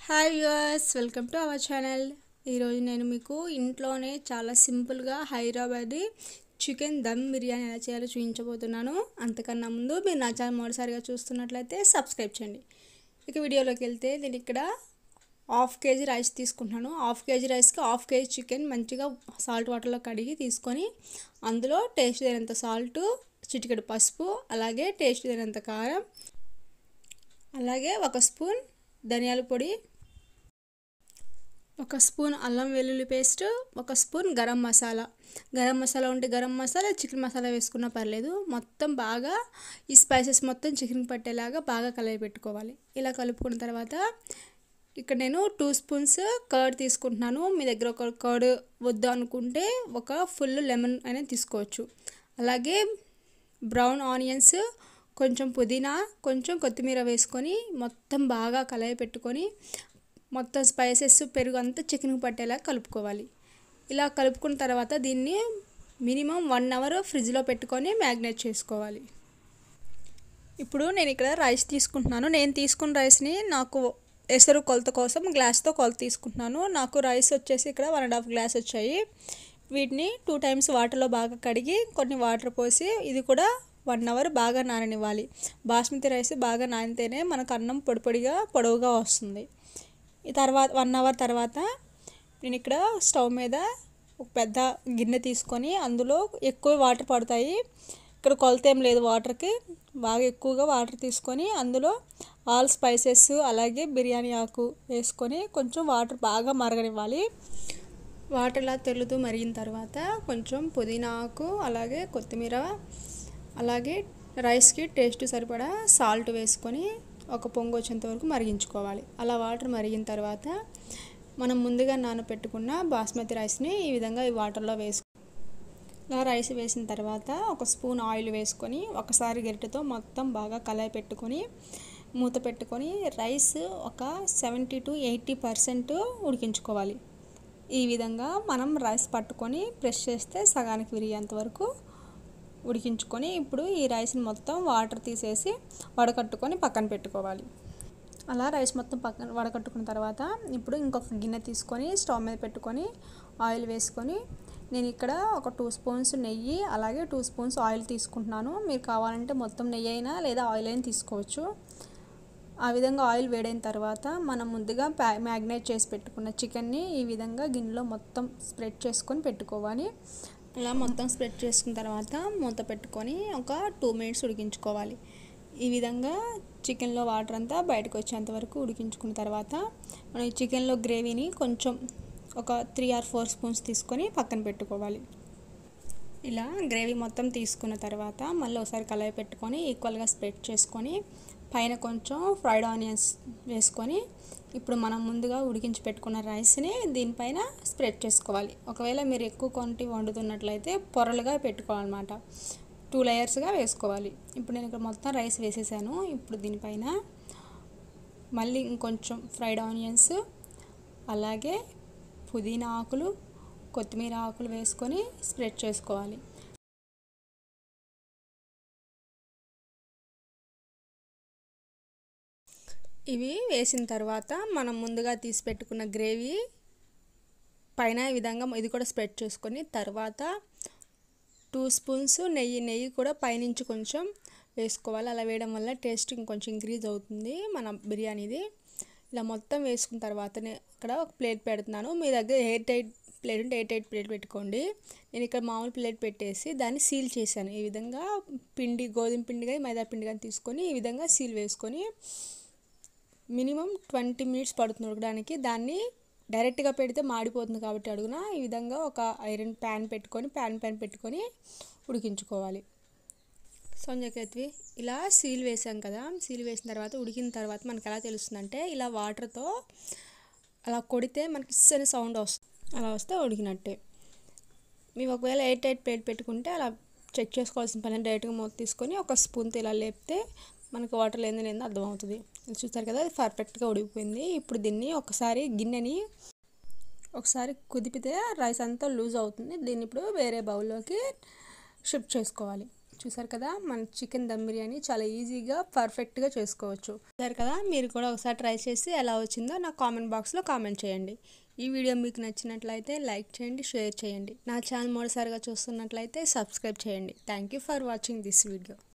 hi viewers welcome to our channel ఈరోజు నేను మీకు ఇంట్లోనే చాలా సింపుల్గా హైదరాబాదీ చికెన్ దమ్ బిర్యానీ ఎలా చేయాలో చూపించబోతున్నాను అంతకన్నా ముందు మీరు నా ఛానల్ మొదటిసారిగా చూస్తున్నట్లయితే సబ్స్క్రైబ్ చేయండి ఇక వీడియోలోకి వెళ్తే నేను ఇక్కడ హాఫ్ కేజీ రైస్ తీసుకుంటున్నాను హాఫ్ కేజీ రైస్కి హాఫ్ కేజీ చికెన్ మంచిగా సాల్ట్ వాటర్లో కడిగి తీసుకొని అందులో టేస్ట్ తగినంత సాల్ట్ చిటికెడు పసుపు అలాగే టేస్ట్ తగినంత కారం అలాగే ఒక స్పూన్ ధనియాల పొడి ఒక స్పూన్ అల్లం వెల్లుల్లి పేస్ట్ ఒక స్పూన్ గరం మసాలా గరం మసాలా ఉంటే గరం మసాలా చికెన్ మసాలా వేసుకున్నా పర్లేదు మొత్తం బాగా ఈ స్పైసెస్ మొత్తం చికెన్ పట్టేలాగా బాగా కలిపి పెట్టుకోవాలి ఇలా కలుపుకున్న తర్వాత ఇక్కడ నేను టూ స్పూన్స్ కర్డ్ తీసుకుంటున్నాను మీ దగ్గర ఒక కర్డ్ వద్దు అనుకుంటే ఒక ఫుల్ లెమన్ అనేది తీసుకోవచ్చు అలాగే బ్రౌన్ ఆనియన్స్ కొంచెం పుదీనా కొంచెం కొత్తిమీర వేసుకొని మొత్తం బాగా కలయి పెట్టుకొని మొత్తం స్పైసెస్ పెరుగు అంతా చికెన్కి పట్టేలా కలుపుకోవాలి ఇలా కలుపుకున్న తర్వాత దీన్ని మినిమం వన్ అవర్ ఫ్రిడ్జ్లో పెట్టుకొని మ్యాగ్నేట్ చేసుకోవాలి ఇప్పుడు నేను ఇక్కడ రైస్ తీసుకుంటున్నాను నేను తీసుకున్న రైస్ని నాకు ఎసరు కొలత కోసం గ్లాస్తో కొలత తీసుకుంటున్నాను నాకు రైస్ వచ్చేసి ఇక్కడ వన్ అండ్ హాఫ్ గ్లాస్ వచ్చాయి వీటిని టూ టైమ్స్ వాటర్లో బాగా కడిగి కొన్ని వాటర్ పోసి ఇది కూడా వన్ అవర్ బాగా నాననివ్వాలి బాస్మతి రైస్ బాగా నానితేనే మనకు అన్నం పొడి పొడిగా పొడవుగా వస్తుంది ఈ తర్వాత వన్ అవర్ తర్వాత నేను ఇక్కడ స్టవ్ మీద ఒక పెద్ద గిన్నె తీసుకొని అందులో ఎక్కువ వాటర్ పడతాయి ఇక్కడ కొలత ఏం లేదు వాటర్కి బాగా ఎక్కువగా వాటర్ తీసుకొని అందులో ఆల్ స్పైసెస్ అలాగే బిర్యానీ ఆకు వేసుకొని కొంచెం వాటర్ బాగా మరగనివ్వాలి వాటర్ ఇలా తెల్లుతూ మరిగిన తర్వాత కొంచెం పుదీనా ఆకు అలాగే కొత్తిమీర అలాగే రైస్కి టేస్ట్ సరిపడా సాల్ట్ వేసుకొని ఒక పొంగు వచ్చేంత వరకు మరిగించుకోవాలి అలా వాటర్ మరిగిన తర్వాత మనం ముందుగా నానబెట్టుకున్న బాస్మతి రైస్ని ఈ విధంగా ఈ వాటర్లో వేసు ఇలా రైస్ వేసిన తర్వాత ఒక స్పూన్ ఆయిల్ వేసుకొని ఒకసారి గరిటెతో మొత్తం బాగా కలాయి పెట్టుకొని మూత పెట్టుకొని రైస్ ఒక సెవెంటీ టు ఎయిటీ పర్సెంట్ ఉడికించుకోవాలి ఈ విధంగా మనం రైస్ పట్టుకొని ప్రెస్ చేస్తే సగానికి విరిగేంత వరకు ఉడికించుకొని ఇప్పుడు ఈ రైస్ని మొత్తం వాటర్ తీసేసి వడకట్టుకొని పక్కన పెట్టుకోవాలి అలా రైస్ మొత్తం పక్కన వడకట్టుకున్న తర్వాత ఇప్పుడు ఇంకొక గిన్నె తీసుకొని స్టవ్ మీద పెట్టుకొని ఆయిల్ వేసుకొని నేను ఇక్కడ ఒక టూ స్పూన్స్ నెయ్యి అలాగే టూ స్పూన్స్ ఆయిల్ తీసుకుంటున్నాను మీరు కావాలంటే మొత్తం నెయ్యి అయినా లేదా ఆయిల్ అయినా తీసుకోవచ్చు ఆ విధంగా ఆయిల్ వేడైన తర్వాత మనం ముందుగా ప్యా మ్యాగ్నేట్ చేసి పెట్టుకున్న చికెన్ని ఈ విధంగా గిన్నెలో మొత్తం స్ప్రెడ్ చేసుకొని పెట్టుకోవాలి ఇలా మొత్తం స్ప్రెడ్ చేసుకున్న తర్వాత మూత పెట్టుకొని ఒక టూ మినిట్స్ ఉడికించుకోవాలి ఈ విధంగా చికెన్లో వాటర్ అంతా బయటకు వచ్చేంత వరకు ఉడికించుకున్న తర్వాత మనం ఈ చికెన్లో గ్రేవీని కొంచెం ఒక త్రీ ఆర్ ఫోర్ స్పూన్స్ తీసుకొని పక్కన పెట్టుకోవాలి ఇలా గ్రేవీ మొత్తం తీసుకున్న తర్వాత మళ్ళీ ఒకసారి కలయి పెట్టుకొని ఈక్వల్గా స్ప్రెడ్ చేసుకొని పైన కొంచెం ఫ్రైడ్ ఆనియన్స్ వేసుకొని ఇప్పుడు మనం ముందుగా ఉడికించి పెట్టుకున్న రైస్ని దీనిపైన స్ప్రెడ్ చేసుకోవాలి ఒకవేళ మీరు ఎక్కువ క్వాంటిటీ వండుతున్నట్లయితే పొరలుగా పెట్టుకోవాలన్నమాట టూ లేయర్స్గా వేసుకోవాలి ఇప్పుడు నేను ఇక్కడ మొత్తం రైస్ వేసేసాను ఇప్పుడు దీనిపైన మళ్ళీ ఇంకొంచెం ఫ్రైడ్ ఆనియన్స్ అలాగే పుదీనా ఆకులు కొత్తిమీర ఆకులు వేసుకొని స్ప్రెడ్ చేసుకోవాలి ఇవి వేసిన తర్వాత మనం ముందుగా తీసి పెట్టుకున్న గ్రేవీ పైన ఈ విధంగా ఇది కూడా స్ప్రెడ్ చేసుకొని తర్వాత టూ స్పూన్స్ నెయ్యి నెయ్యి కూడా పైనుంచి కొంచెం వేసుకోవాలి అలా వేయడం వల్ల టేస్ట్ ఇంకొంచెం ఇంక్రీజ్ అవుతుంది మన బిర్యానీది ఇలా మొత్తం వేసుకున్న తర్వాత ఇక్కడ ఒక ప్లేట్ పెడుతున్నాను మీ దగ్గర ఎయిర్ టైట్ ప్లేట్ ఉంటే ఎయిర్ టైట్ ప్లేట్ పెట్టుకోండి నేను ఇక్కడ మామూలు ప్లేట్ పెట్టేసి దాన్ని సీల్ చేశాను ఈ విధంగా పిండి గోధుమ పిండి కానీ మైదా పిండి కానీ తీసుకొని ఈ విధంగా సీల్ వేసుకొని మినిమం ట్వంటీ మినిట్స్ పడుతుంది ఉడకడానికి దాన్ని డైరెక్ట్గా పెడితే మాడిపోతుంది కాబట్టి అడుగున ఈ విధంగా ఒక ఐరన్ ప్యాన్ పెట్టుకొని ప్యాన్ ప్యాన్ పెట్టుకొని ఉడికించుకోవాలి సొంజకేత్వి ఇలా సీల్ వేసాం కదా సీల్ వేసిన తర్వాత ఉడికిన తర్వాత మనకి ఎలా తెలుస్తుందంటే ఇలా వాటర్తో అలా కొడితే మనకి ఇస్సని సౌండ్ వస్తుంది అలా వస్తే ఉడికినట్టే మేము ఒకవేళ ఎయిట్ ఎయిట్ ప్లేట్ పెట్టుకుంటే అలా చెక్ చేసుకోవాల్సిన పని డైరెక్ట్గా మూత తీసుకొని ఒక స్పూన్తో ఇలా లేపితే మనకు వాటర్ లేని లేదో అర్థమవుతుంది చూస్తారు కదా అది పర్ఫెక్ట్గా ఉడికిపోయింది ఇప్పుడు దీన్ని ఒకసారి గిన్నెని ఒకసారి కుదిపితే రైస్ అంతా లూజ్ అవుతుంది దీన్ని ఇప్పుడు వేరే బౌల్లోకి షిఫ్ట్ చేసుకోవాలి చూసారు కదా మన చికెన్ దమ్ బిర్యానీ చాలా ఈజీగా పర్ఫెక్ట్గా చేసుకోవచ్చు చూసారు కదా మీరు కూడా ఒకసారి ట్రై చేసి ఎలా వచ్చిందో నాకు కామెంట్ బాక్స్లో కామెంట్ చేయండి ఈ వీడియో మీకు నచ్చినట్లయితే లైక్ చేయండి షేర్ చేయండి నా ఛానల్ మొదటిసారిగా చూస్తున్నట్లయితే సబ్స్క్రైబ్ చేయండి thank you for watching this video